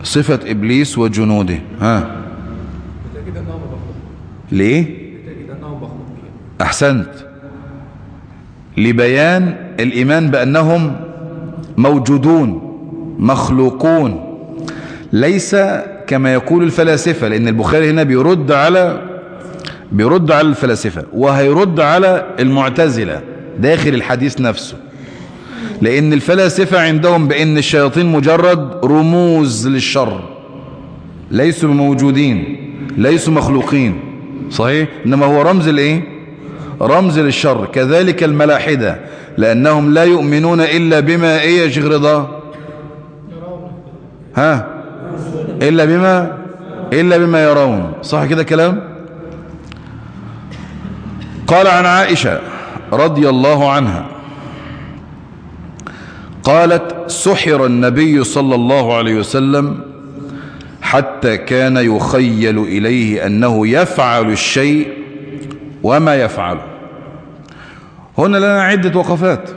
صفة إبليس وجنوده ها بالتأكيد أنهم مخلوقون ليه بالتأكيد أنهم مخلوقين أحسنت لبيان الإيمان بأنهم موجودون مخلوقون ليس كما يقول الفلاسفة لأن البخاري هنا بيرد على بيرد على الفلاسفة وهيرد على المعتزلة داخل الحديث نفسه لأن الفلاسفة عندهم بأن الشياطين مجرد رموز للشر ليسوا موجودين ليسوا مخلوقين صحيح إنما هو رمز الإيه رمز للشر كذلك الملاحدة لأنهم لا يؤمنون إلا بما إيه يا شيخ رضا ها إلا بما إلا بما يرون صح كده كلام قال عن عائشة رضي الله عنها قالت سحر النبي صلى الله عليه وسلم حتى كان يخيل إليه أنه يفعل الشيء وما يفعله هنا لنا عدة وقفات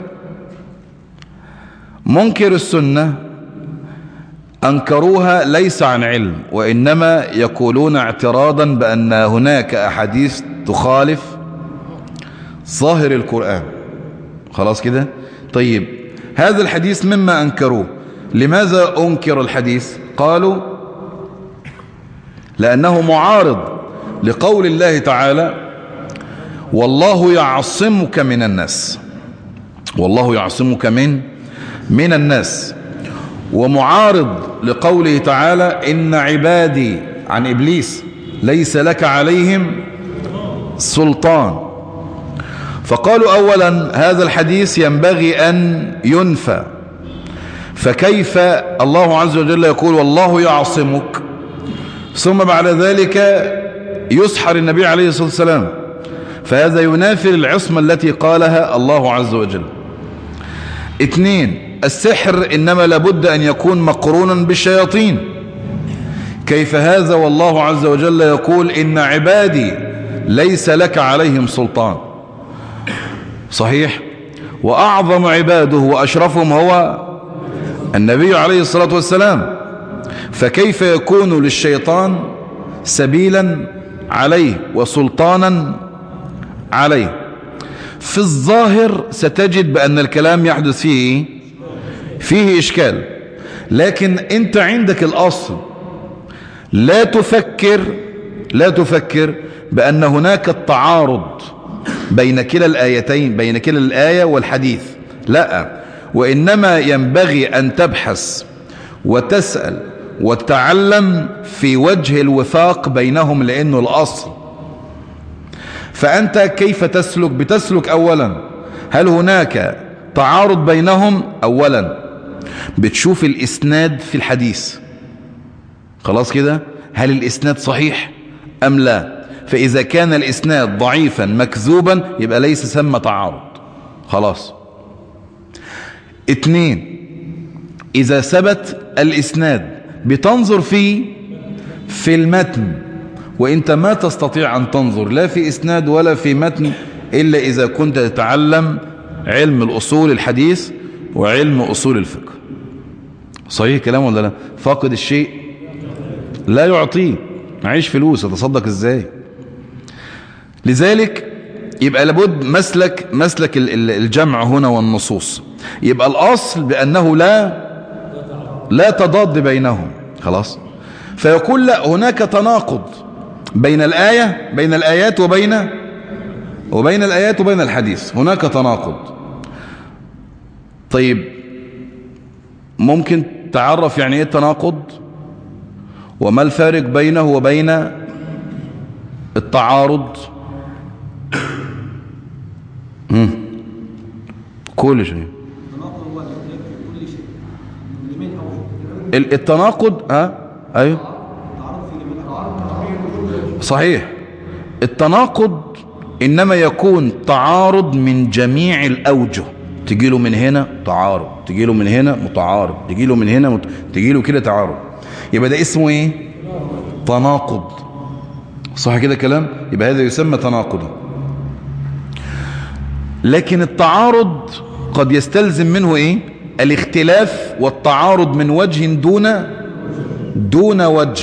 منكر السنة أنكروها ليس عن علم وإنما يقولون اعتراضا بأن هناك أحاديث تخالف ظاهر القرآن خلاص كده طيب هذا الحديث مما أنكروه لماذا أنكر الحديث قالوا لأنه معارض لقول الله تعالى والله يعصمك من الناس والله يعصمك من من الناس ومعارض لقوله تعالى إن عبادي عن إبليس ليس لك عليهم سلطان فقالوا أولا هذا الحديث ينبغي أن ينفى فكيف الله عز وجل يقول والله يعصمك ثم بعد ذلك يسحر النبي عليه الصلاة والسلام فهذا ينافي العصمة التي قالها الله عز وجل اثنين السحر إنما لابد أن يكون مقرونا بالشياطين كيف هذا والله عز وجل يقول إن عبادي ليس لك عليهم سلطان صحيح وأعظم عباده وأشرفهم هو النبي عليه الصلاة والسلام فكيف يكون للشيطان سبيلا عليه وسلطانا عليه في الظاهر ستجد بأن الكلام يحدث فيه فيه إشكال لكن أنت عندك الأصل لا تفكر لا تفكر بأن هناك التعارض بين كلا الآيتين بين كلا الآية والحديث لا وإنما ينبغي أن تبحث وتسأل وتعلم في وجه الوفاق بينهم لأنه الأصل فأنت كيف تسلك بتسلك أولا هل هناك تعارض بينهم أولا بتشوف الإسناد في الحديث خلاص كده هل الإسناد صحيح أم لا فإذا كان الإسناد ضعيفا مكذوبا يبقى ليس ثم تعارض خلاص اتنين إذا ثبت الإسناد بتنظر في في المتن وإنت ما تستطيع أن تنظر لا في إسناد ولا في متن إلا إذا كنت تتعلم علم الأصول الحديث وعلم أصول الفقه صحيح كلام ولا لا فاقد الشيء لا يعطيه معيش فلوس اتصدق ازاي لذلك يبقى لابد مسلك مسلك الجمع هنا والنصوص يبقى الأصل بأنه لا لا تضاد بينهم خلاص فيقول لا هناك تناقض بين الآية بين الآيات وبين وبين الآيات وبين الحديث هناك تناقض طيب ممكن تعرف يعني ايه التناقض وما الفارق بينه وبين التعارض مم. كل شيء التناقض ها ايوه صحيح التناقض انما يكون تعارض من جميع الاوجه تجيله من هنا تعارض تجيله من هنا متعارض تجيله من هنا مت... تجيله كده تعارض يبقى ده اسمه ايه تناقض صح كده كلام يبقى هذا يسمى تناقضا لكن التعارض قد يستلزم منه ايه الاختلاف والتعارض من وجه دون دون وجه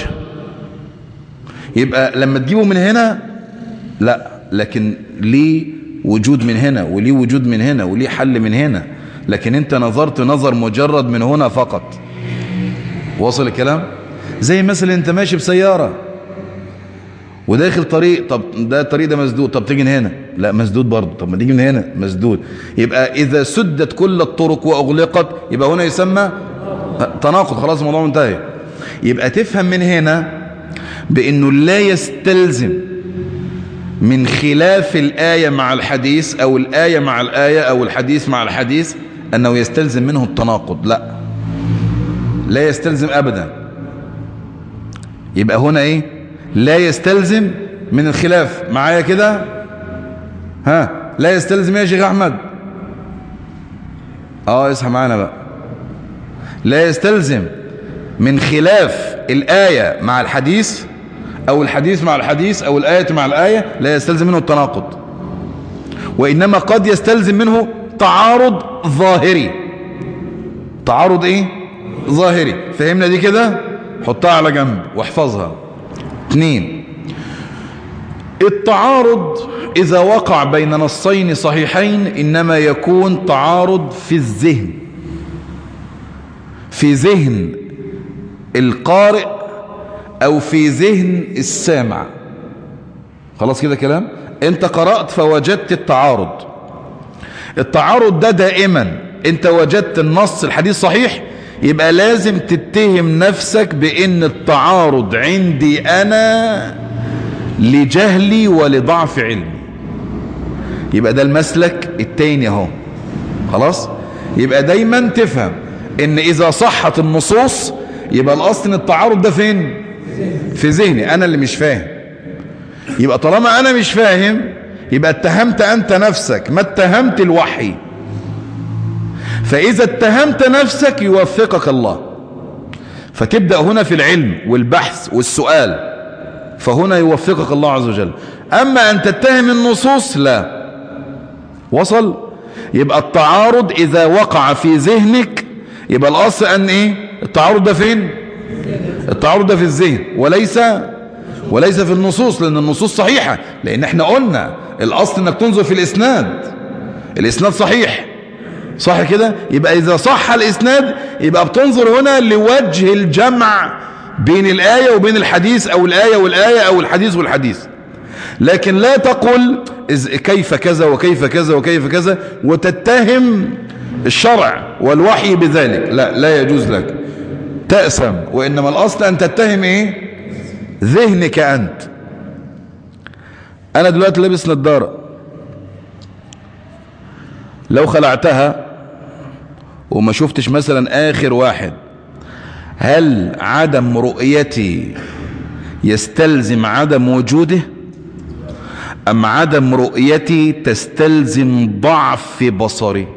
يبقى لما تجيبه من هنا لا لكن ليه وجود من هنا وليه وجود من هنا وليه حل من هنا لكن انت نظرت نظر مجرد من هنا فقط وصل الكلام زي مثلا انت ماشي بسيارة وداخل طريق طب ده الطريق ده مسدود طب تيجي من هنا لا مسدود برضه طب ما تيجي من هنا مسدود يبقى اذا سدت كل الطرق واغلقت يبقى هنا يسمى تناقض خلاص الموضوع منتهي يبقى تفهم من هنا بانه لا يستلزم من خلاف الآية مع الحديث أو الآية مع الآية أو الحديث مع الحديث أنه يستلزم منه التناقض لا لا يستلزم أبدا يبقى هنا إيه لا يستلزم من الخلاف معايا كده ها لا يستلزم يا شيخ أحمد اه اصحى معانا بقى لا يستلزم من خلاف الآية مع الحديث أو الحديث مع الحديث أو الآية مع الآية لا يستلزم منه التناقض وإنما قد يستلزم منه تعارض ظاهري تعارض إيه ظاهري فهمنا دي كده حطها على جنب واحفظها اثنين التعارض إذا وقع بين نصين صحيحين إنما يكون تعارض في الذهن في ذهن القارئ او في ذهن السامع خلاص كده كلام انت قرأت فوجدت التعارض التعارض ده دائما انت وجدت النص الحديث صحيح يبقى لازم تتهم نفسك بان التعارض عندي انا لجهلي ولضعف علمي يبقى ده المسلك التاني اهو خلاص يبقى دايما تفهم ان اذا صحت النصوص يبقى الاصل ان التعارض ده فين في ذهني انا اللي مش فاهم يبقى طالما انا مش فاهم يبقى اتهمت انت نفسك ما اتهمت الوحي فاذا اتهمت نفسك يوفقك الله فتبدأ هنا في العلم والبحث والسؤال فهنا يوفقك الله عز وجل اما ان تتهم النصوص لا وصل يبقى التعارض اذا وقع في ذهنك يبقى الاصل ان ايه التعارض ده فين التعارض ده في الذهن وليس وليس في النصوص لان النصوص صحيحة لان احنا قلنا الاصل انك تنظر في الاسناد الاسناد صحيح صح كده يبقى اذا صح الاسناد يبقى بتنظر هنا لوجه الجمع بين الآية وبين الحديث او الآية والآية او الحديث والحديث لكن لا تقل كيف كذا وكيف كذا وكيف كذا وتتهم الشرع والوحي بذلك لا لا يجوز لك تأسم وإنما الأصل أن تتهم إيه ذهنك أنت أنا دلوقتي لابس نظارة لو خلعتها وما شفتش مثلا آخر واحد هل عدم رؤيتي يستلزم عدم وجوده أم عدم رؤيتي تستلزم ضعف بصري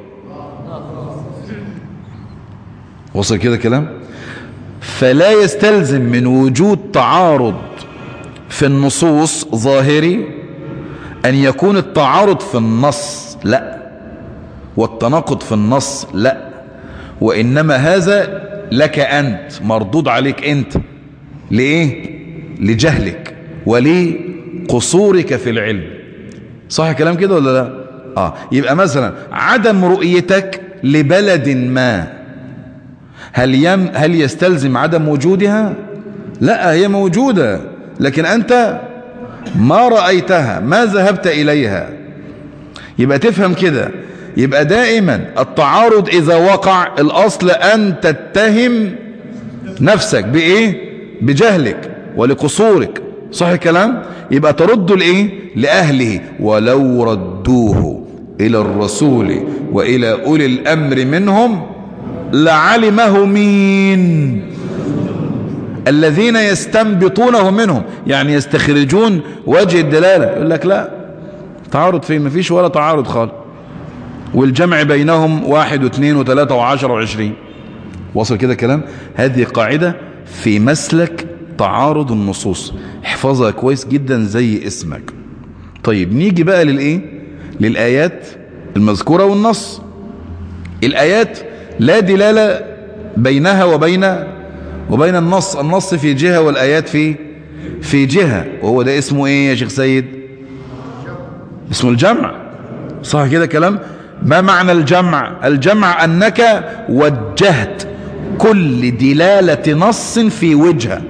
وصل كده كلام فلا يستلزم من وجود تعارض في النصوص ظاهري أن يكون التعارض في النص لا والتناقض في النص لا وإنما هذا لك أنت مردود عليك أنت لإيه لجهلك ولقصورك في العلم صح كلام كده ولا لا آه يبقى مثلا عدم رؤيتك لبلد ما هل, يم هل يستلزم عدم وجودها لا هي موجودة لكن أنت ما رأيتها ما ذهبت إليها يبقى تفهم كده يبقى دائما التعارض إذا وقع الأصل أن تتهم نفسك بإيه بجهلك ولقصورك صح الكلام يبقى ترد لإيه لأهله ولو ردوه إلى الرسول وإلى أولي الأمر منهم لعلمه مين الذين يستنبطونه منهم يعني يستخرجون وجه الدلالة يقول لك لا تعارض فيه مفيش ولا تعارض خالص والجمع بينهم واحد واثنين وثلاثة وعشر وعشرين وصل كده كلام هذه قاعدة في مسلك تعارض النصوص احفظها كويس جدا زي اسمك طيب نيجي بقى للايه للآيات المذكورة والنص الآيات لا دلالة بينها وبين وبين النص النص في جهة والآيات في في جهة وهو ده اسمه ايه يا شيخ سيد اسمه الجمع صح كده كلام ما معنى الجمع الجمع أنك وجهت كل دلالة نص في وجهة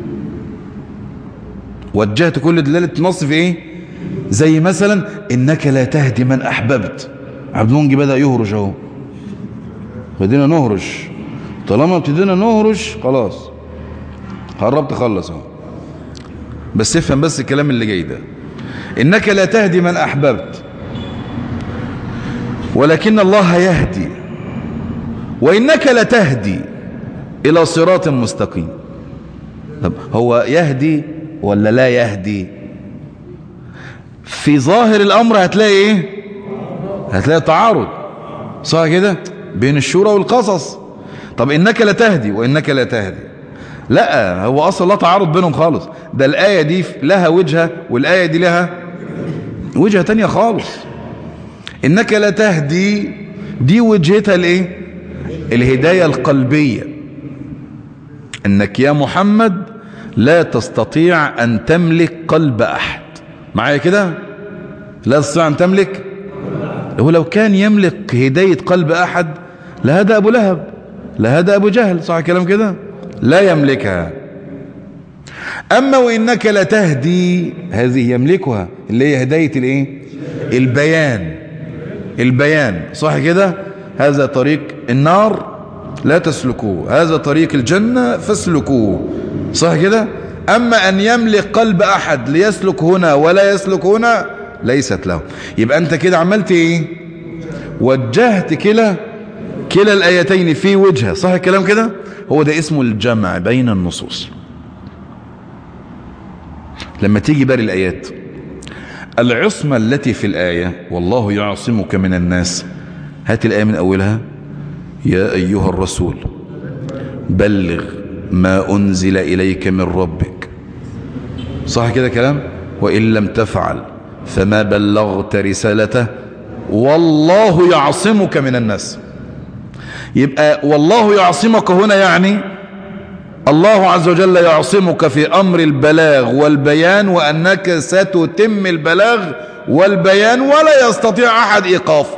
وجهت كل دلالة نص في ايه زي مثلا انك لا تهدي من احببت عبد المنجي بدأ يهرش اهو بدينا نهرش طالما ابتدينا نهرش خلاص قربت اخلص اهو بس افهم بس الكلام اللي جاي ده انك لا تهدي من احببت ولكن الله يهدي وانك لتهدي الى صراط مستقيم طب هو يهدي ولا لا يهدي في ظاهر الامر هتلاقي ايه هتلاقي تعارض صح كده بين الشورى والقصص طب انك لتهدي وانك لا تهدي لا هو اصلا لا تعارض بينهم خالص ده الايه دي لها وجهه والايه دي لها وجهه تانية خالص انك لا تهدي دي وجهتها الايه الهدايه القلبيه انك يا محمد لا تستطيع ان تملك قلب احد معايا كده لا تستطيع ان تملك هو لو كان يملك هدايه قلب احد لهدى ابو لهب لهدى ابو جهل صح كلام كده لا يملكها اما وانك لتهدي هذه يملكها اللي هي هدايه الايه البيان البيان صح كده هذا طريق النار لا تسلكوه هذا طريق الجنة فاسلكوه صح كده أما أن يملك قلب أحد ليسلك هنا ولا يسلك هنا ليست له يبقى أنت كده عملت إيه وجهت كلا كلا الآيتين في وجهة صح الكلام كده هو ده اسمه الجمع بين النصوص لما تيجي بار الآيات العصمة التي في الآية والله يعصمك من الناس هات الآية من أولها يا أيها الرسول بلغ ما أنزل إليك من ربك صح كده كلام وإن لم تفعل فما بلغت رسالته والله يعصمك من الناس يبقى والله يعصمك هنا يعني الله عز وجل يعصمك في أمر البلاغ والبيان وأنك ستتم البلاغ والبيان ولا يستطيع أحد إيقافه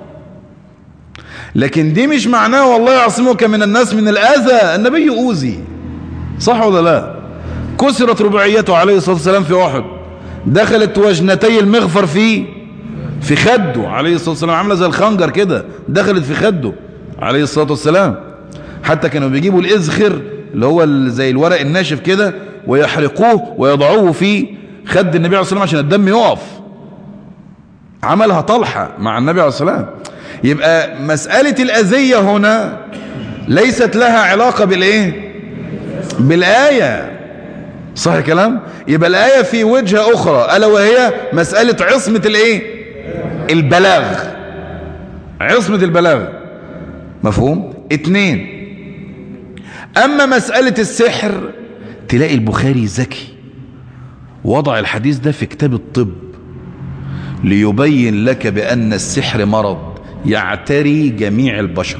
لكن دي مش معناه والله يعصمك من الناس من الأذى النبي أوذي صح ولا لا كسرت رباعيته عليه الصلاة والسلام في أحد دخلت وجنتي المغفر في في خده عليه الصلاة والسلام عاملة زي الخنجر كده دخلت في خده عليه الصلاة والسلام حتى كانوا بيجيبوا الإزخر اللي هو زي الورق الناشف كده ويحرقوه ويضعوه في خد النبي عليه الصلاة والسلام عشان الدم يقف عملها طلحة مع النبي عليه الصلاة والسلام يبقى مسألة الأذية هنا ليست لها علاقة بالإيه بالآية صح الكلام يبقى الآية في وجهة أخرى ألا وهي مسألة عصمة الإيه البلاغ عصمة البلاغ مفهوم اتنين أما مسألة السحر تلاقي البخاري ذكي وضع الحديث ده في كتاب الطب ليبين لك بأن السحر مرض يعتري جميع البشر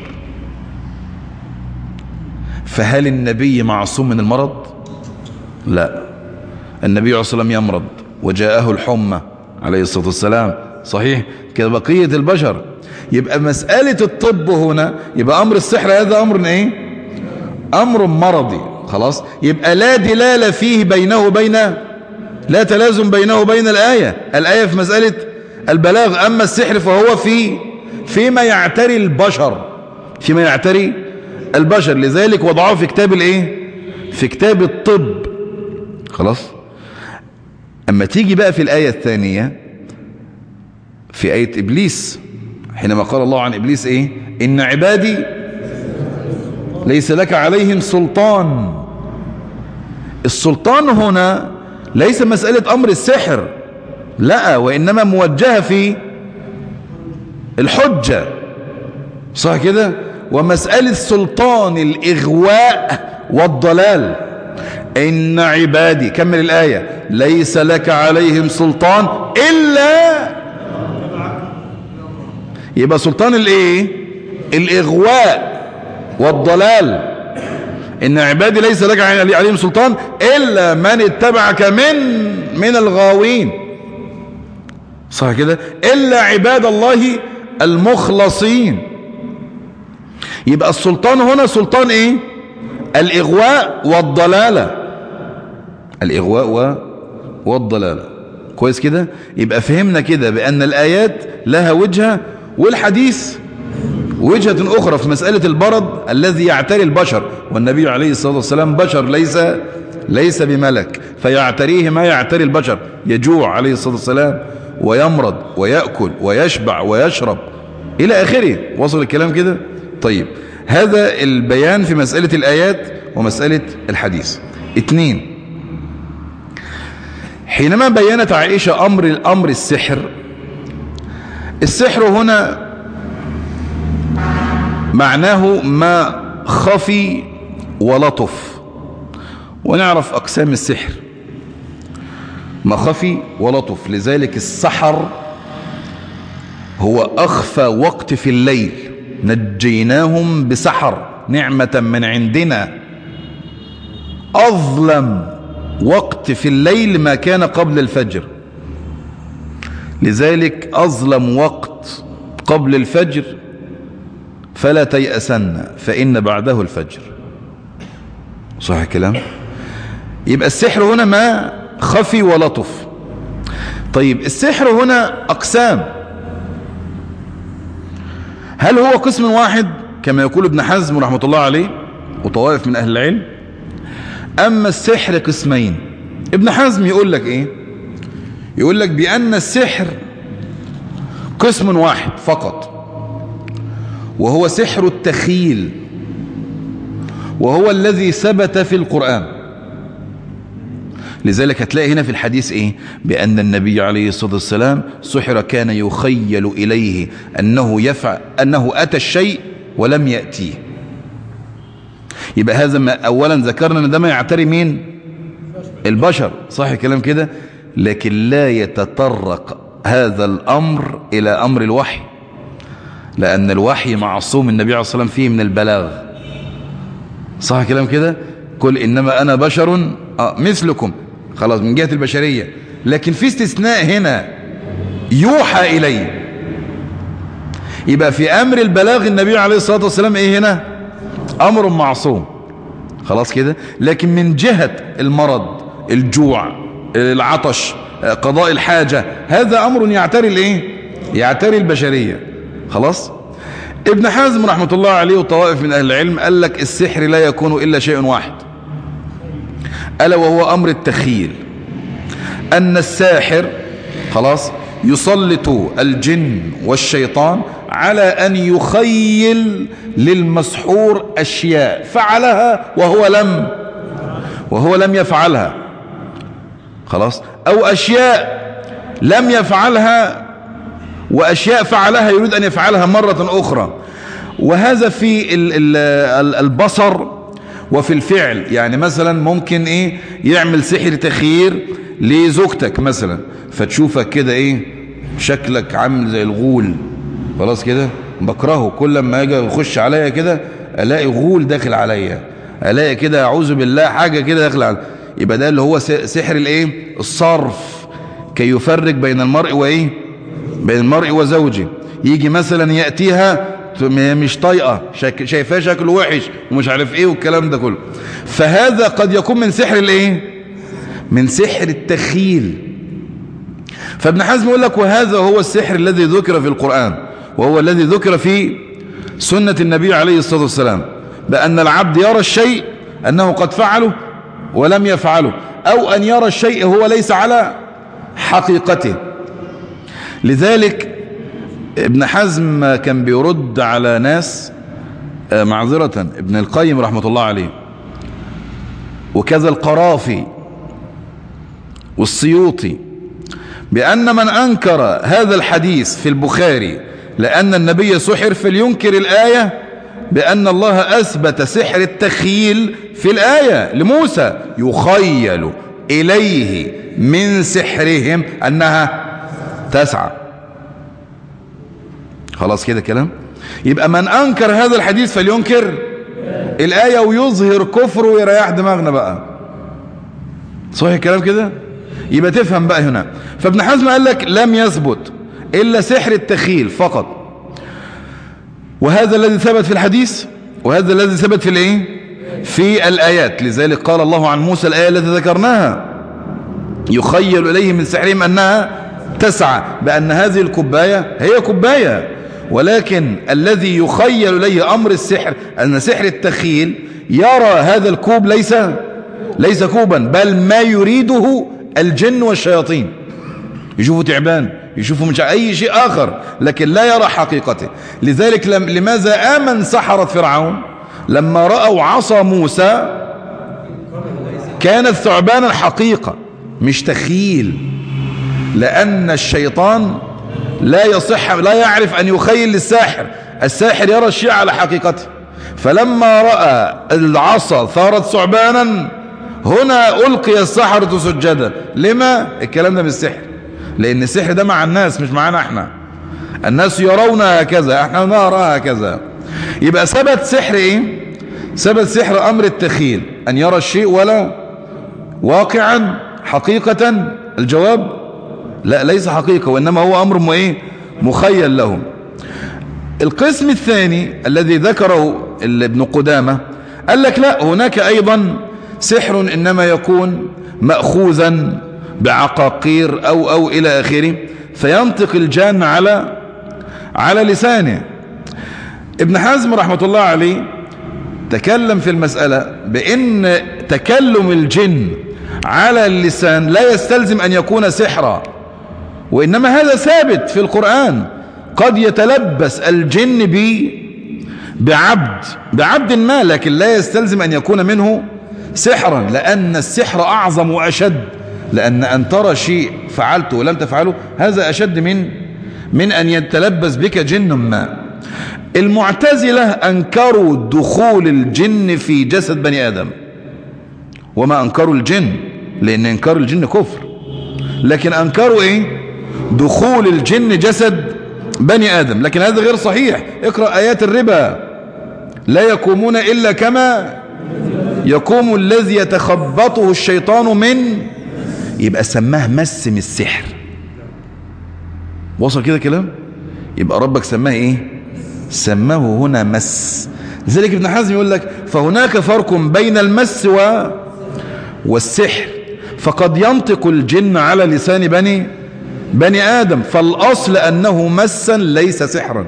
فهل النبي معصوم من المرض لا النبي عليه الصلاة والسلام يمرض وجاءه الحمى عليه الصلاة والسلام صحيح كبقية البشر يبقى مسألة الطب هنا يبقى أمر السحر هذا أمر إيه أمر مرضي خلاص يبقى لا دلالة فيه بينه وبين لا تلازم بينه وبين الآية الآية في مسألة البلاغ أما السحر فهو في فيما يعتري البشر فيما يعتري البشر لذلك وضعوه في كتاب الايه في كتاب الطب خلاص اما تيجي بقى في الآية الثانية في آية إبليس حينما قال الله عن إبليس إيه إن عبادي ليس لك عليهم سلطان السلطان هنا ليس مسألة أمر السحر لا وإنما موجهة في الحجة صح كده ومسألة سلطان الإغواء والضلال إن عبادي كمل الآية ليس لك عليهم سلطان إلا يبقى سلطان الإيه الإغواء والضلال إن عبادي ليس لك عليهم سلطان إلا من اتبعك من من الغاوين صح كده إلا عباد الله المخلصين يبقى السلطان هنا سلطان إيه الإغواء والضلالة الإغواء و... والضلالة كويس كده يبقى فهمنا كده بأن الآيات لها وجهة والحديث وجهة أخرى في مسألة البرد الذي يعتري البشر والنبي عليه الصلاة والسلام بشر ليس ليس بملك فيعتريه ما يعتري البشر يجوع عليه الصلاة والسلام ويمرض ويأكل ويشبع ويشرب إلى آخره وصل الكلام كده طيب هذا البيان في مسألة الآيات ومسألة الحديث اثنين حينما بينت عائشة أمر الأمر السحر السحر هنا معناه ما خفي ولطف ونعرف أقسام السحر ما خفي ولطف لذلك السحر هو أخفى وقت في الليل نجيناهم بسحر نعمة من عندنا أظلم وقت في الليل ما كان قبل الفجر لذلك أظلم وقت قبل الفجر فلا تيأسن فإن بعده الفجر صح الكلام يبقى السحر هنا ما خفي ولطف طيب السحر هنا أقسام هل هو قسم واحد كما يقول ابن حزم رحمة الله عليه وطوائف من أهل العلم أما السحر قسمين ابن حزم يقول لك إيه يقول لك بأن السحر قسم واحد فقط وهو سحر التخيل وهو الذي ثبت في القرآن لذلك هتلاقي هنا في الحديث ايه بأن النبي عليه الصلاة والسلام سحر كان يخيل إليه أنه يفعل أنه أتى الشيء ولم يأتيه يبقى هذا ما أولا ذكرنا أن ده ما يعتري مين البشر صح الكلام كده لكن لا يتطرق هذا الأمر إلى أمر الوحي لأن الوحي معصوم النبي عليه الصلاة والسلام فيه من البلاغ صح الكلام كده قل إنما أنا بشر آه مثلكم خلاص من جهة البشرية لكن في استثناء هنا يوحى إلي يبقى في أمر البلاغ النبي عليه الصلاة والسلام إيه هنا أمر معصوم خلاص كده لكن من جهة المرض الجوع العطش قضاء الحاجة هذا أمر يعتري الايه يعتري البشرية خلاص ابن حازم رحمة الله عليه وطوائف من أهل العلم قال لك السحر لا يكون إلا شيء واحد ألا وهو أمر التخيل أن الساحر خلاص يسلط الجن والشيطان على أن يخيل للمسحور أشياء فعلها وهو لم وهو لم يفعلها خلاص أو أشياء لم يفعلها وأشياء فعلها يريد أن يفعلها مرة أخرى وهذا في البصر وفي الفعل يعني مثلا ممكن ايه يعمل سحر تخيير لزوجتك مثلا فتشوفك كده ايه شكلك عامل زي الغول خلاص كده بكرهه كل ما اجي يخش عليا كده الاقي غول داخل عليا الاقي كده اعوذ بالله حاجه كده داخل عليا يبقى ده اللي هو سحر الايه الصرف كي يفرق بين المرء وايه بين المرء وزوجه يجي مثلا ياتيها مش طايقه شايفاه شكله وحش ومش عارف ايه والكلام ده كله فهذا قد يكون من سحر الايه من سحر التخيل فابن حزم يقول لك وهذا هو السحر الذي ذكر في القرآن وهو الذي ذكر في سنة النبي عليه الصلاة والسلام بأن العبد يرى الشيء أنه قد فعله ولم يفعله أو أن يرى الشيء هو ليس على حقيقته لذلك ابن حزم كان بيرد على ناس معذرة ابن القيم رحمة الله عليه وكذا القرافي والسيوطي بأن من أنكر هذا الحديث في البخاري لأن النبي سحر فلينكر الآية بأن الله أثبت سحر التخيل في الآية لموسى يخيل إليه من سحرهم أنها تسعى خلاص كده كلام يبقى من أنكر هذا الحديث فلينكر الآية ويظهر كفره ويريح دماغنا بقى صحيح الكلام كده يبقى تفهم بقى هنا فابن حزم قال لك لم يثبت إلا سحر التخيل فقط وهذا الذي ثبت في الحديث وهذا الذي ثبت في الايه في الآيات لذلك قال الله عن موسى الآية التي ذكرناها يخيل إليه من سحرهم أنها تسعى بأن هذه الكباية هي كباية ولكن الذي يخيل إليه أمر السحر أن سحر التخيل يرى هذا الكوب ليس ليس كوبا بل ما يريده الجن والشياطين يشوفوا تعبان يشوفوا مش أي شيء آخر لكن لا يرى حقيقته لذلك لم لماذا آمن سحرة فرعون لما رأوا عصا موسى كانت ثعبانا حقيقة مش تخيل لأن الشيطان لا يصح لا يعرف أن يخيل للساحر الساحر يرى الشيء على حقيقته فلما رأى العصا ثارت ثعبانا هنا ألقي السحرة سجدا لما الكلام ده مش سحر لأن السحر ده مع الناس مش معانا احنا الناس يرون هكذا احنا نرى هكذا يبقى ثبت سحر ايه ثبت سحر أمر التخيل أن يرى الشيء ولا واقعا حقيقة الجواب لا ليس حقيقة وإنما هو أمر ايه مخيل له القسم الثاني الذي ذكره ابن قدامة قال لك لا هناك أيضا سحر إنما يكون مأخوذا بعقاقير أو أو إلى آخره فينطق الجان على على لسانه ابن حزم رحمة الله عليه تكلم في المسألة بأن تكلم الجن على اللسان لا يستلزم أن يكون سحرا وإنما هذا ثابت في القرآن قد يتلبس الجن ب بعبد بعبد ما لكن لا يستلزم أن يكون منه سحرا لأن السحر أعظم وأشد لأن أن ترى شيء فعلته ولم تفعله هذا أشد من من أن يتلبس بك جن ما المعتزلة أنكروا دخول الجن في جسد بني آدم وما أنكروا الجن لأن إنكار الجن كفر لكن أنكروا إيه دخول الجن جسد بني آدم لكن هذا غير صحيح اقرأ آيات الربا لا يقومون إلا كما يقوم الذي يتخبطه الشيطان من يبقى سماه مس من السحر وصل كده كلام يبقى ربك سماه ايه سماه هنا مس لذلك ابن حزم يقول لك فهناك فرق بين المس و والسحر فقد ينطق الجن على لسان بني بني آدم فالأصل أنه مسا ليس سحرا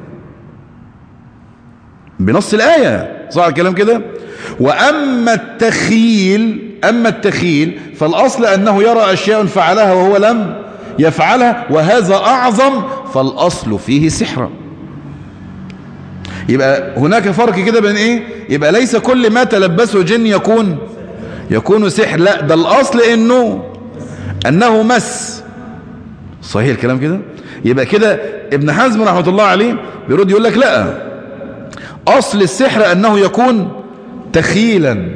بنص الآية صح الكلام كده وأما التخيل أما التخيل فالأصل أنه يرى أشياء فعلها وهو لم يفعلها وهذا أعظم فالأصل فيه سحرا يبقى هناك فرق كده بين ايه يبقى ليس كل ما تلبسه جن يكون يكون سحر لا ده الأصل انه انه مس صحيح الكلام كده يبقى كده ابن حزم رحمة الله عليه بيرد يقول لك لا أصل السحر أنه يكون تخيلا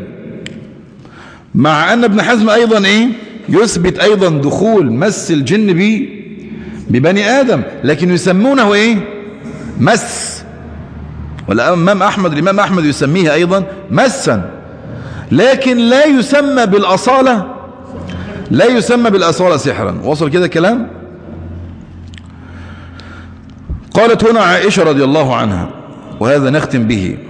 مع أن ابن حزم أيضا إيه يثبت أيضا دخول مس الجن ب ببني آدم لكن يسمونه إيه مس والإمام أحمد الإمام أحمد يسميه أيضا مسا لكن لا يسمى بالأصالة لا يسمى بالأصالة سحرا وصل كده الكلام قالت هنا عائشة رضي الله عنها وهذا نختم به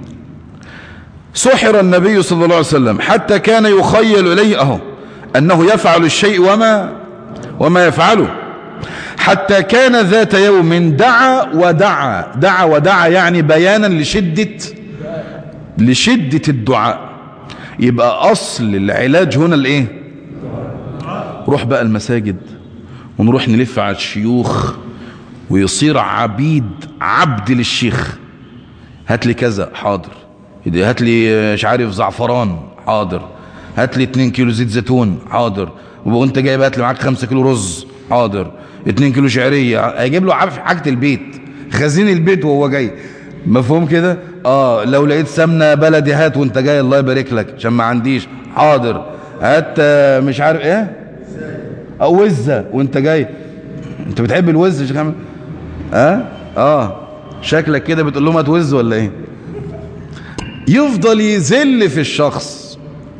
سحر النبي صلى الله عليه وسلم حتى كان يخيل إليه أهو أنه يفعل الشيء وما وما يفعله حتى كان ذات يوم دعا ودعا دعا ودعا يعني بيانا لشدة لشدة الدعاء يبقى أصل العلاج هنا الايه روح بقى المساجد ونروح نلف على الشيوخ ويصير عبيد عبد للشيخ هات لي كذا حاضر هات لي مش عارف زعفران حاضر هات لي 2 كيلو زيت زيتون حاضر وانت جايب هات لي معاك 5 كيلو رز حاضر 2 كيلو شعريه هيجيب له عارف حاجه البيت خزين البيت وهو جاي مفهوم كده اه لو لقيت سمنه بلدي هات وانت جاي الله يبارك لك عشان ما عنديش حاضر هات مش عارف ايه او وزه وانت جاي انت بتحب الوز يا شيخ محمد اه اه شكلك كده بتقول لهم هات وز ولا ايه يفضل يذل في الشخص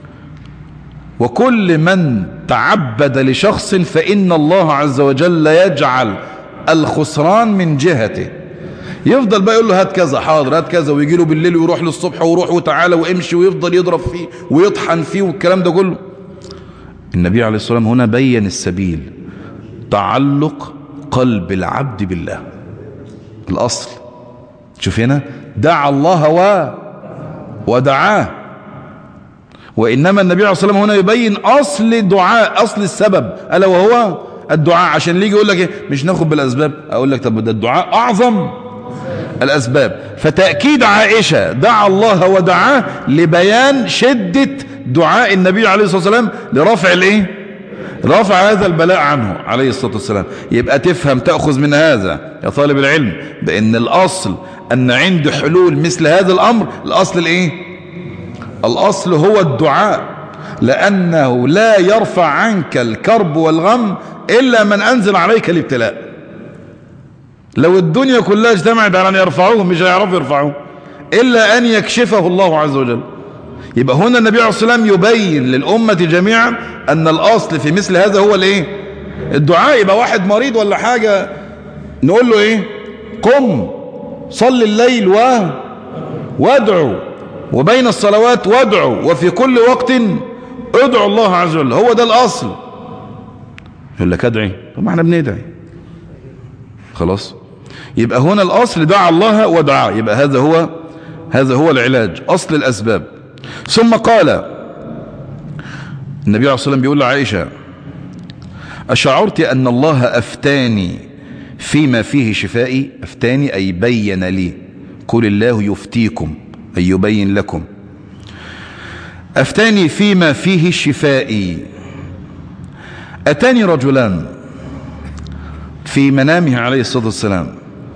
وكل من تعبد لشخص فإن الله عز وجل يجعل الخسران من جهته يفضل بقى يقول له هات كذا حاضر هات كذا ويجي له بالليل ويروح للصبح ويروح وتعالى وامشي ويفضل يضرب فيه ويطحن فيه والكلام ده كله النبي عليه الصلاة والسلام هنا بين السبيل تعلق قلب العبد بالله الأصل شوف هنا دعا الله و ودعاه وإنما النبي عليه الصلاة والسلام هنا يبين أصل دعاء أصل السبب ألا وهو الدعاء عشان اللي يجي يقول لك إيه مش ناخد بالأسباب أقول لك طب ده الدعاء أعظم الأسباب فتأكيد عائشة دعا الله ودعاه لبيان شدة دعاء النبي عليه الصلاة والسلام لرفع الايه رفع هذا البلاء عنه عليه الصلاة والسلام يبقى تفهم تأخذ من هذا يا طالب العلم بأن الأصل أن عند حلول مثل هذا الأمر الأصل الايه الأصل هو الدعاء لأنه لا يرفع عنك الكرب والغم إلا من أنزل عليك الابتلاء لو الدنيا كلها اجتمعت على أن يرفعوه مش هيعرفوا يرفعوه إلا أن يكشفه الله عز وجل يبقى هنا النبي عليه الصلاة والسلام يبين للأمة جميعا أن الأصل في مثل هذا هو الإيه الدعاء يبقى واحد مريض ولا حاجة نقول له إيه قم صل الليل و وادعو وبين الصلوات وادعو وفي كل وقت ادعو الله عز وجل هو ده الأصل يقول لك ادعي طب ما احنا بندعي خلاص يبقى هنا الأصل دعا الله ودعا يبقى هذا هو هذا هو العلاج أصل الأسباب ثم قال النبي عليه الصلاة والسلام بيقول لعائشة أشعرت أن الله أفتاني فيما فيه شفائي أفتاني أي بين لي قل الله يفتيكم أي يبين لكم أفتاني فيما فيه شفائي أتاني رجلان في منامه عليه الصلاة والسلام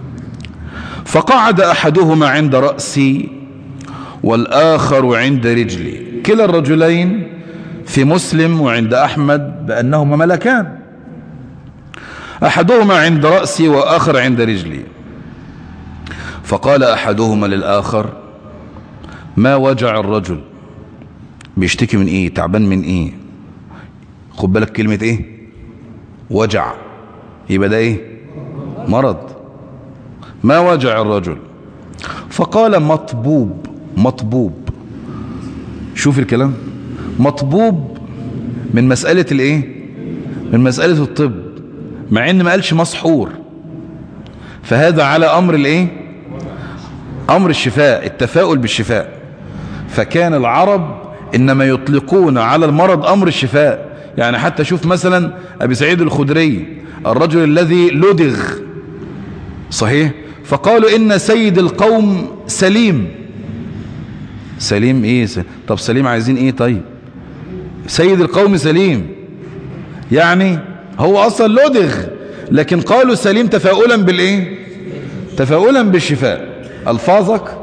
فقعد أحدهما عند رأسي والآخر عند رجلي كلا الرجلين في مسلم وعند أحمد بأنهما ملكان أحدهما عند رأسي وآخر عند رجلي فقال أحدهما للآخر ما وجع الرجل بيشتكي من ايه تعبان من ايه خد بالك كلمة ايه وجع يبقى ده ايه مرض ما وجع الرجل فقال مطبوب مطبوب شوف الكلام مطبوب من مسألة الايه من مسألة الطب مع ان ما قالش مسحور فهذا على امر الايه امر الشفاء التفاؤل بالشفاء فكان العرب انما يطلقون على المرض امر الشفاء يعني حتى شوف مثلا ابي سعيد الخدري الرجل الذي لدغ صحيح فقالوا ان سيد القوم سليم سليم ايه س... طب سليم عايزين ايه طيب سيد القوم سليم يعني هو اصلا لدغ لكن قالوا سليم تفاؤلا بالايه تفاؤلا بالشفاء الفاظك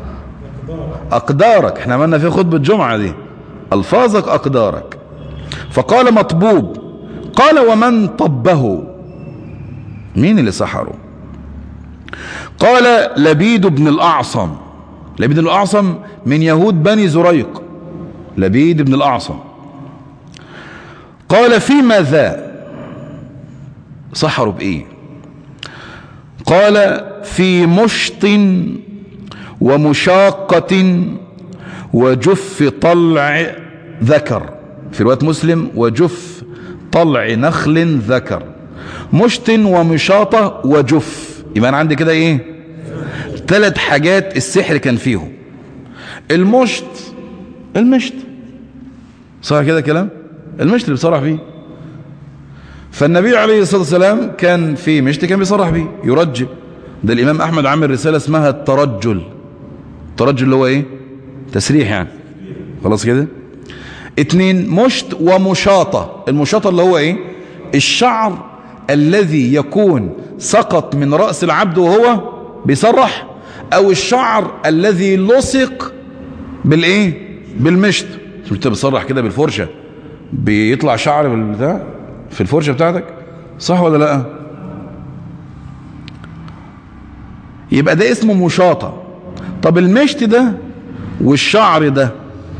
اقدارك احنا عملنا في خطبة الجمعة دي الفاظك اقدارك فقال مطبوب قال ومن طبه مين اللي سحره قال لبيد بن الاعصم لبيد بن الاعصم من يهود بني زريق لبيد بن الاعصم قال فيما ذا سحروا بايه قال في مشط ومشاقة وجف طلع ذكر في رواية مسلم وجف طلع نخل ذكر مشط ومشاطة وجف يبقى أنا عندي كده ايه ثلاث حاجات السحر كان فيهم المشط المشط صح كده كلام المشط اللي بيصرح فيه فالنبي عليه الصلاة والسلام كان في مشط كان بيصرح بيه يرجب ده الإمام أحمد عامل رسالة اسمها الترجل الترجل اللي هو ايه تسريح يعني خلاص كده اتنين مشط ومشاطة المشاطة اللي هو ايه الشعر الذي يكون سقط من رأس العبد وهو بيسرح او الشعر الذي لصق بالايه بالمشط مش انت بتصرح كده بالفرشة بيطلع شعر بالبتاع في الفرشة بتاعتك صح ولا لا يبقى ده اسمه مشاطة طب المشط ده والشعر ده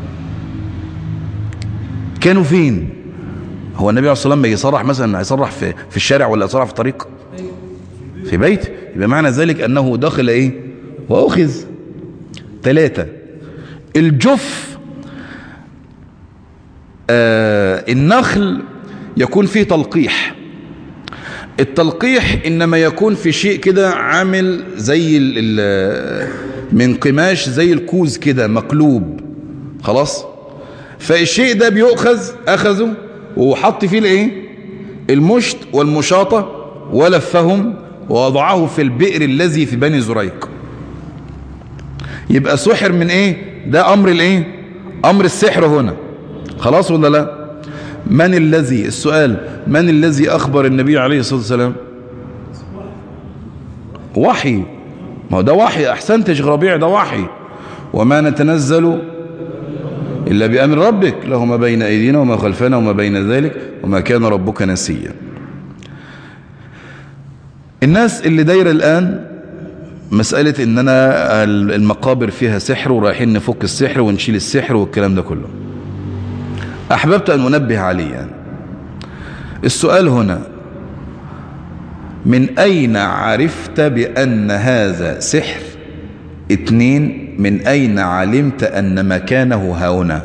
كانوا فين هو النبي عليه الصلاة والسلام يصرح مثلا هيصرح في, في الشارع ولا يصرح في الطريق في بيت يبقى معنى ذلك أنه دخل إيه وأخذ ثلاثة الجف آه النخل يكون فيه تلقيح التلقيح إنما يكون في شيء كده عامل زي ال ال من قماش زي الكوز كده مقلوب خلاص فالشيء ده بيؤخذ أخذه وحط فيه الايه المشط والمشاطة ولفهم ووضعه في البئر الذي في بني زريق يبقى سحر من ايه ده امر الايه امر السحر هنا خلاص ولا لا من الذي السؤال من الذي اخبر النبي عليه الصلاة والسلام وحي ما هو ده وحي احسنت يا شيخ ربيع ده وحي وما نتنزل إلا بأمر ربك له ما بين أيدينا وما خلفنا وما بين ذلك وما كان ربك نسيا الناس اللي دايرة الآن مسألة إننا المقابر فيها سحر ورايحين نفك السحر ونشيل السحر والكلام ده كله أحببت أن أنبه عليه يعني. السؤال هنا من أين عرفت بأن هذا سحر اتنين من أين علمت أن مكانه هنا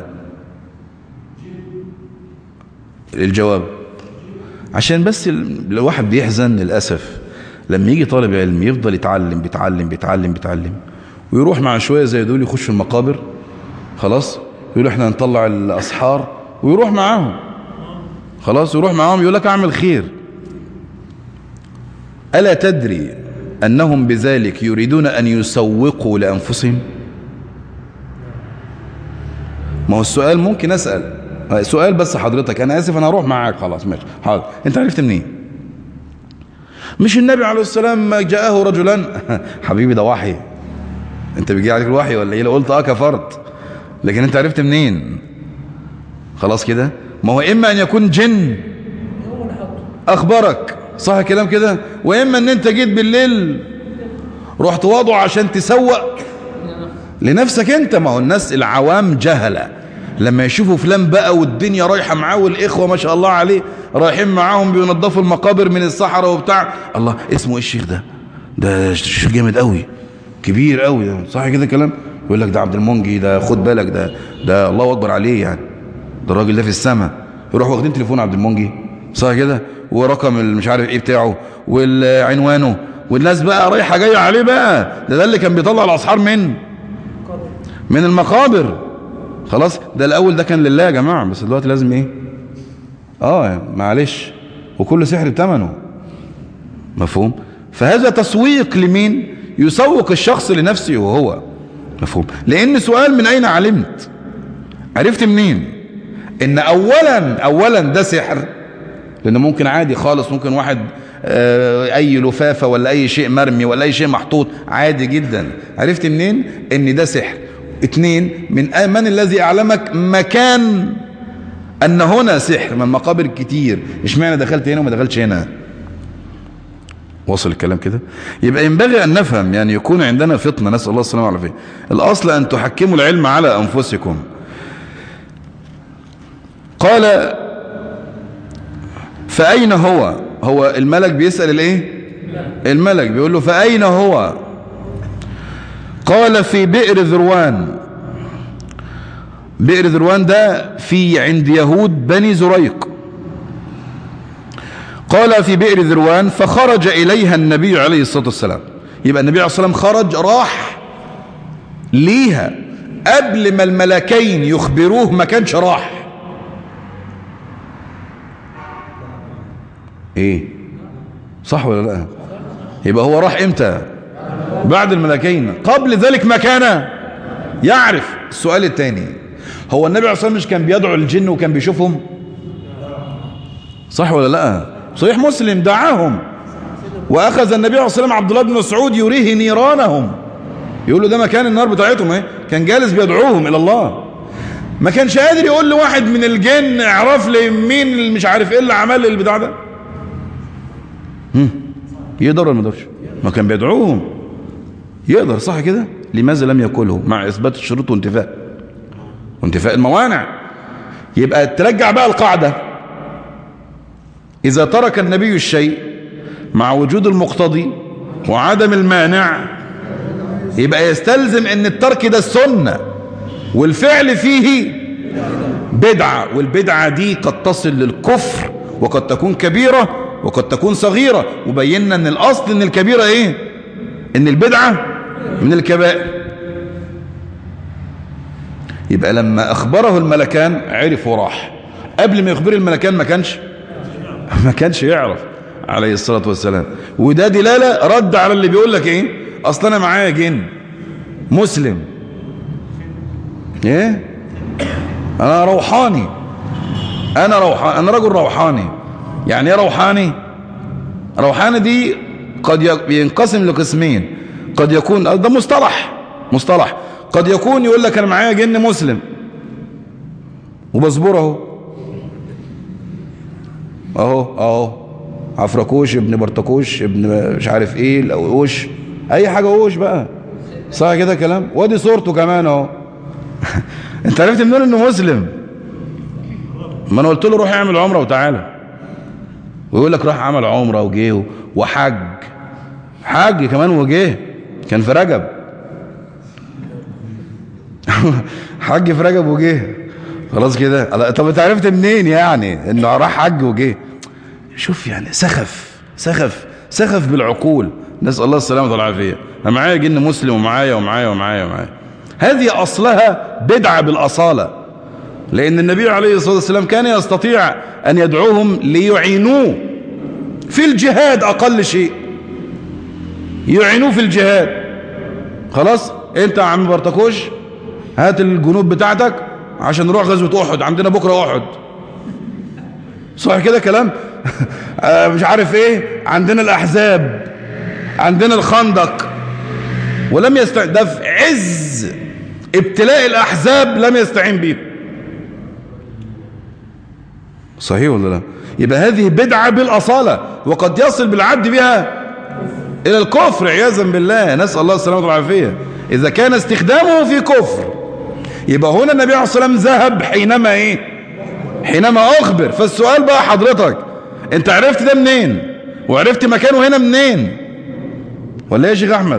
الجواب عشان بس الواحد بيحزن للأسف لما يجي طالب علم يفضل يتعلم بيتعلم بيتعلم بيتعلم ويروح مع شوية زي دول يخش المقابر خلاص يقول احنا هنطلع الأسحار ويروح معاهم خلاص يروح معاهم يقول لك اعمل خير ألا تدري أنهم بذلك يريدون أن يسوقوا لأنفسهم ما هو السؤال ممكن أسأل سؤال بس حضرتك أنا آسف أنا هروح معاك خلاص ماشي حاضر أنت عرفت منين مش النبي عليه السلام جاءه رجلان حبيبي ده وحي أنت بيجي عليك الوحي ولا إيه لو قلت آه كفرت لكن أنت عرفت منين خلاص كده ما هو إما أن يكون جن أخبرك صح الكلام كده وإما أن أنت جيت بالليل رحت وضعه عشان تسوق لنفسك أنت ما هو الناس العوام جهلة لما يشوفوا فلان بقى والدنيا رايحة معاه والإخوة ما شاء الله عليه رايحين معاهم بينظفوا المقابر من الصحراء وبتاع الله اسمه ايه الشيخ ده ده شيخ جامد قوي كبير قوي ده صح كده الكلام يقول لك ده عبد المنجي ده خد بالك ده ده الله اكبر عليه يعني ده الراجل ده في السماء يروح واخدين تليفون عبد المنجي صح كده ورقم مش عارف ايه بتاعه والعنوانه والناس بقى رايحه جايه عليه بقى ده ده اللي كان بيطلع الاسحار من من المقابر خلاص ده الاول ده كان لله يا جماعه بس دلوقتي لازم ايه اه معلش وكل سحر بثمنه مفهوم فهذا تسويق لمين يسوق الشخص لنفسه وهو مفهوم لان سؤال من اين علمت عرفت منين ان اولا اولا ده سحر لان ممكن عادي خالص ممكن واحد آه اي لفافة ولا اي شيء مرمي ولا اي شيء محطوط عادي جدا عرفت منين ان ده سحر اتنين من من الذي اعلمك مكان ان هنا سحر من مقابر كتير اشمعنى دخلت هنا وما دخلتش هنا وصل الكلام كده يبقى ينبغي ان نفهم يعني يكون عندنا فطنه نسال الله السلامه والعافيه الاصل ان تحكموا العلم على انفسكم قال فاين هو هو الملك بيسال الايه الملك بيقول له فاين هو قال في بئر ذروان بئر ذروان ده في عند يهود بني زريق قال في بئر ذروان فخرج إليها النبي عليه الصلاة والسلام يبقى النبي عليه الصلاة والسلام خرج راح ليها قبل ما الملكين يخبروه ما كانش راح ايه صح ولا لا يبقى هو راح امتى بعد الملكين قبل ذلك ما كان يعرف السؤال الثاني هو النبي عليه الصلاة والسلام مش كان بيدعو الجن وكان بيشوفهم صح ولا لا صحيح مسلم دعاهم واخذ النبي عليه الصلاة والسلام عبد الله بن مسعود يريه نيرانهم يقول له ده مكان النار بتاعتهم ايه كان جالس بيدعوهم الى الله ما كانش قادر يقول لواحد من الجن اعرف لي مين اللي مش عارف ايه اللي عمل البتاع ده هم. يقدر ولا ما يقدرش ما كان بيدعوهم يقدر صح كده لماذا لم يأكله مع إثبات الشروط وانتفاء وانتفاء الموانع يبقى ترجع بقى القاعدة إذا ترك النبي الشيء مع وجود المقتضي وعدم المانع يبقى يستلزم ان الترك ده السنة والفعل فيه بدعة والبدعة دي قد تصل للكفر وقد تكون كبيرة وقد تكون صغيرة وبينا ان الاصل ان الكبيرة ايه ان البدعة من الكبائر يبقى لما اخبره الملكان عرف وراح قبل ما يخبر الملكان ما كانش ما كانش يعرف عليه الصلاة والسلام وده دلالة رد على اللي بيقول لك ايه اصل انا معايا جن مسلم ايه انا روحاني انا روحاني انا رجل روحاني يعني ايه روحاني روحاني دي قد ينقسم لقسمين قد يكون ده مصطلح مصطلح قد يكون يقول لك انا معايا جن مسلم وبصبره اهو اهو اهو عفركوش ابن برتكوش ابن مش عارف ايه وش اي حاجه وش بقى صح كده كلام وادي صورته كمان اهو انت عرفت منين انه مسلم ما انا قلت له روح اعمل عمره وتعالى ويقول لك راح عمل عمره وجه وحج حج كمان وجه كان في رجب حج في رجب وجه خلاص كده طب انت عرفت منين يعني انه راح حج وجه شوف يعني سخف سخف سخف بالعقول نسأل الله السلامة والعافية أنا معايا جن مسلم ومعايا ومعايا ومعايا ومعايا هذه أصلها بدعة بالأصالة لأن النبي عليه الصلاة والسلام كان يستطيع أن يدعوهم ليعينوه في الجهاد أقل شيء يعينوه في الجهاد خلاص انت يا عم برتكوش هات الجنوب بتاعتك عشان نروح غزوة أحد عندنا بكرة أحد صح كده كلام مش عارف ايه عندنا الأحزاب عندنا الخندق ولم يستعين ده في عز ابتلاء الأحزاب لم يستعين به صحيح ولا لا يبقى هذه بدعة بالأصالة وقد يصل بالعبد بها إلى الكفر عياذا بالله نسأل الله السلامة والعافية إذا كان استخدامه في كفر يبقى هنا النبي عليه الصلاة والسلام ذهب حينما إيه حينما أخبر فالسؤال بقى حضرتك أنت عرفت ده منين وعرفت مكانه هنا منين ولا يا شيخ أحمد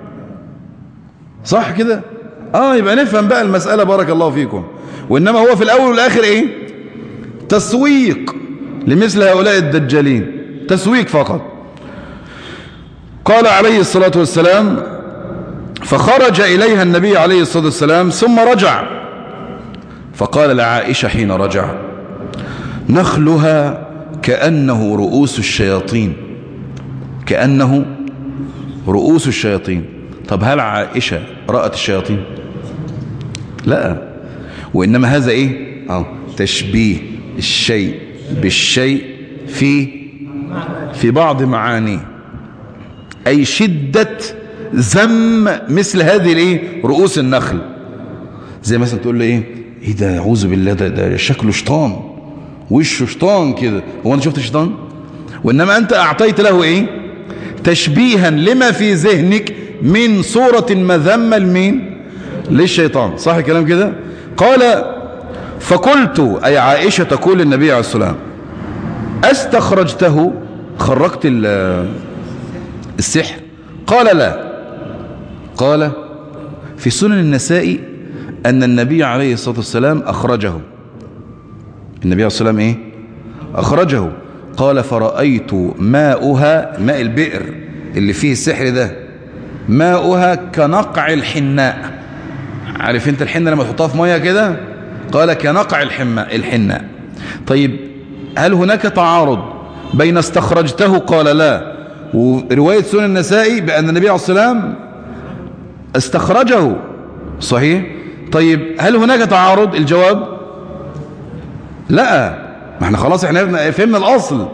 صح كده آه يبقى نفهم بقى المسألة بارك الله فيكم وإنما هو في الأول والآخر إيه تسويق لمثل هؤلاء الدجالين تسويق فقط قال عليه الصلاة والسلام فخرج إليها النبي عليه الصلاة والسلام ثم رجع فقال لعائشة حين رجع نخلها كأنه رؤوس الشياطين كأنه رؤوس الشياطين طب هل عائشة رأت الشياطين لا وإنما هذا إيه آه تشبيه الشيء بالشيء في في بعض معانيه أي شدة ذم مثل هذه الايه رؤوس النخل زي مثلا تقول له ايه ايه ده اعوذ بالله ده, ده شكله شيطان وشه شيطان كده هو انا شفت شيطان وانما انت اعطيت له ايه تشبيها لما في ذهنك من صورة مذمة لمين للشيطان صح الكلام كده قال فقلت اي عائشة تقول للنبي عليه السلام استخرجته خرجت السحر قال لا قال في سنن النساء أن النبي عليه الصلاة والسلام أخرجه النبي عليه الصلاة والسلام إيه أخرجه قال فرأيت ماؤها ماء البئر اللي فيه السحر ده ماؤها كنقع الحناء عارف انت الحنة لما تحطها في مية كده قال كنقع الحماء الحناء طيب هل هناك تعارض بين استخرجته قال لا ورواية سنن النسائي بأن النبي عليه السلام استخرجه صحيح طيب هل هناك تعارض الجواب لا ما احنا خلاص احنا فهمنا الأصل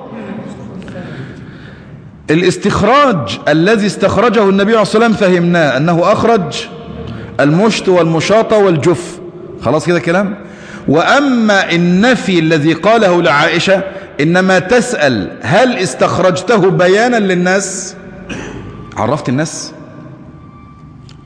الاستخراج الذي استخرجه النبي عليه الصلاة والسلام فهمناه أنه أخرج المشط والمشاطة والجف خلاص كده كلام وأما النفي الذي قاله لعائشة إنما تسأل هل استخرجته بيانا للناس عرفت الناس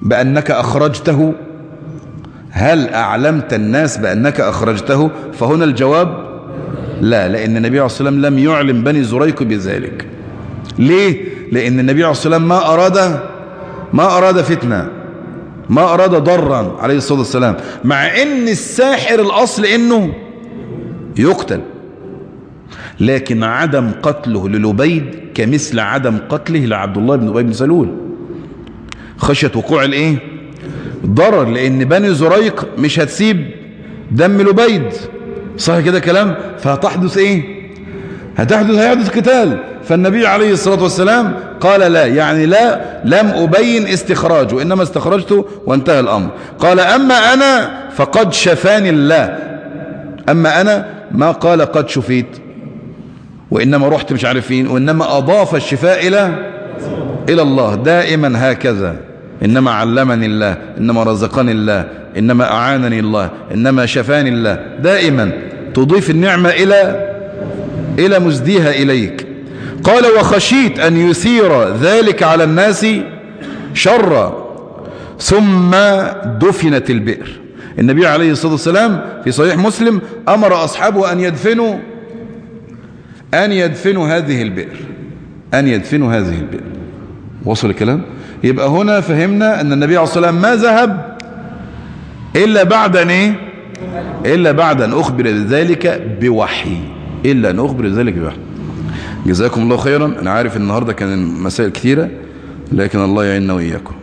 بأنك أخرجته هل أعلمت الناس بأنك أخرجته فهنا الجواب لا لأن النبي عليه الصلاة والسلام لم يعلم بني زريق بذلك ليه لأن النبي عليه الصلاة والسلام ما أراد ما أراد فتنة ما أراد ضرا عليه الصلاة والسلام مع أن الساحر الأصل أنه يقتل لكن عدم قتله للبيد كمثل عدم قتله لعبد الله بن أبي بن سلول خشية وقوع الايه ضرر لان بني زريق مش هتسيب دم لبيد صح كده كلام فهتحدث ايه هتحدث هيحدث قتال فالنبي عليه الصلاة والسلام قال لا يعني لا لم أبين استخراجه إنما استخرجته وانتهى الأمر قال أما أنا فقد شفاني الله أما أنا ما قال قد شفيت وإنما رحت مش عارفين وإنما أضاف الشفاء إلى إلى الله دائما هكذا إنما علمني الله إنما رزقني الله إنما أعانني الله إنما شفاني الله دائما تضيف النعمة إلى إلى مزديها إليك قال وخشيت أن يثير ذلك على الناس شرا ثم دفنت البئر النبي عليه الصلاة والسلام في صحيح مسلم أمر أصحابه أن يدفنوا أن يدفنوا هذه البئر أن يدفنوا هذه البئر وصل الكلام يبقى هنا فهمنا أن النبي عليه الصلاة والسلام ما ذهب إلا بعد أن إيه إلا بعد أن أخبر ذلك بوحي إلا أن أخبر ذلك بوحي جزاكم الله خيرا أنا عارف النهاردة كان مسائل كثيرة لكن الله يعيننا وإياكم